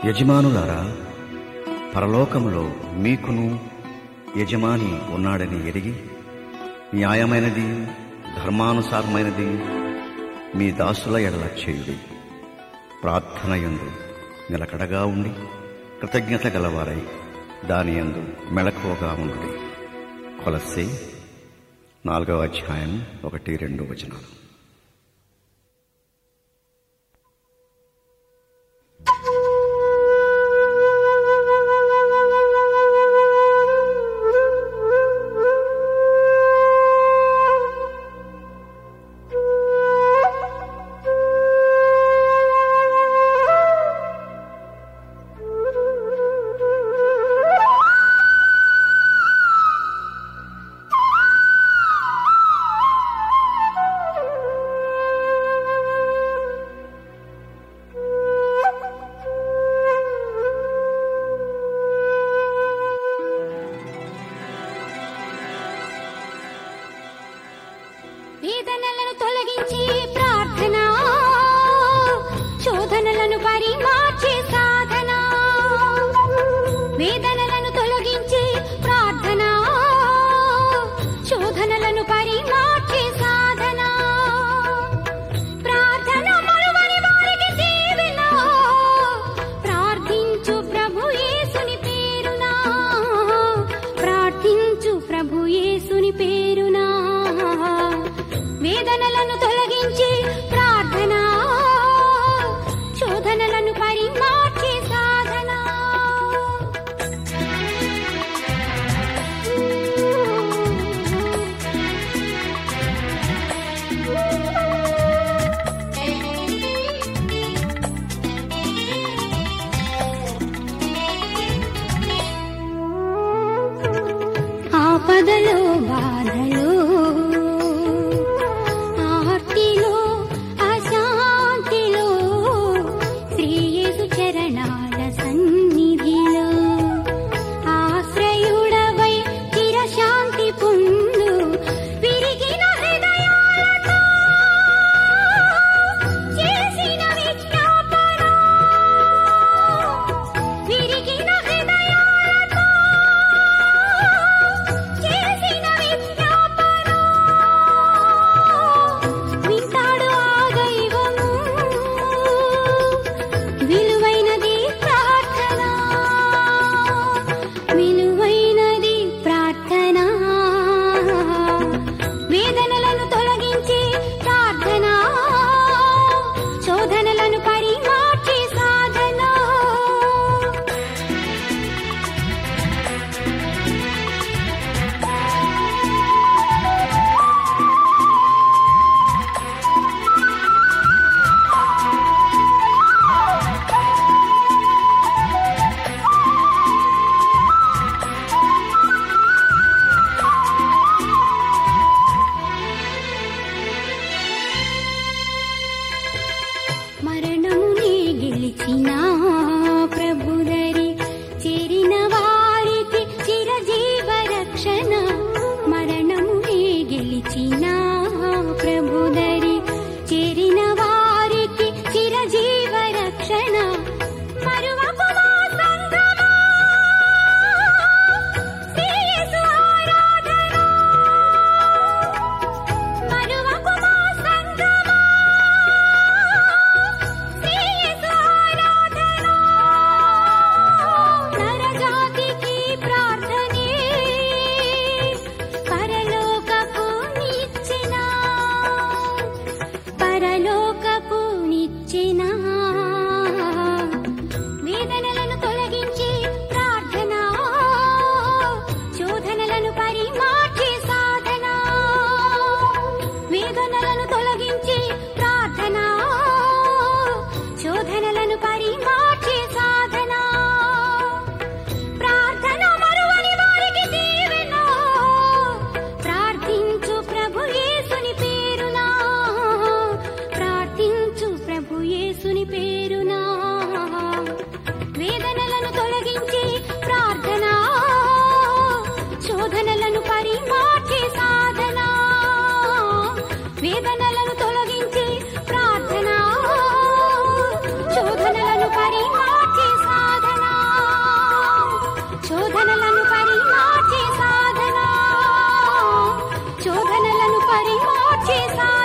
యజమానులారా పరలోకములో మీకును యజమాని ఉన్నాడని ఎరిగి న్యాయమైనది ధర్మానుసారమైనది మీ దాసుల ఎడల చేయుడి ప్రార్థన యందు నిలకడగా ఉండి కృతజ్ఞత గలవారై దాని యందు మెళకువగా ఉండి కొలస్సే నాలుగవ అధ్యాయం ఒకటి రెండు వచనాలు వేదనలను తొలగించి ప్రార్థన శోధనలను పరిమార్చే సాధన వేదనలను తొలగించి ప్రార్థన శోధనలను పరిమార్చే సాధన ప్రార్థన మరువని వారికి దీవెన ప్రార్థించు ప్రభు యేసుని పేరునా ప్రార్థించు ప్రభు యేసుని పేరునా వేదనలను తొలగించి ప్రార్థన శోధనలను పరిమార్చే సాధన ఆపదలో బాధలో ఆర్తిలో అశాంతిలో శ్రీయేసు చరణాల సన్నిధిలో ఆశ్రయుడవై చిరశాంతి పొందు విరిగిన హృదయాలతో చేసిన విజ్ఞాపన విరిగిన హృదయాలతో చేసిన దారి మార్చే సాయి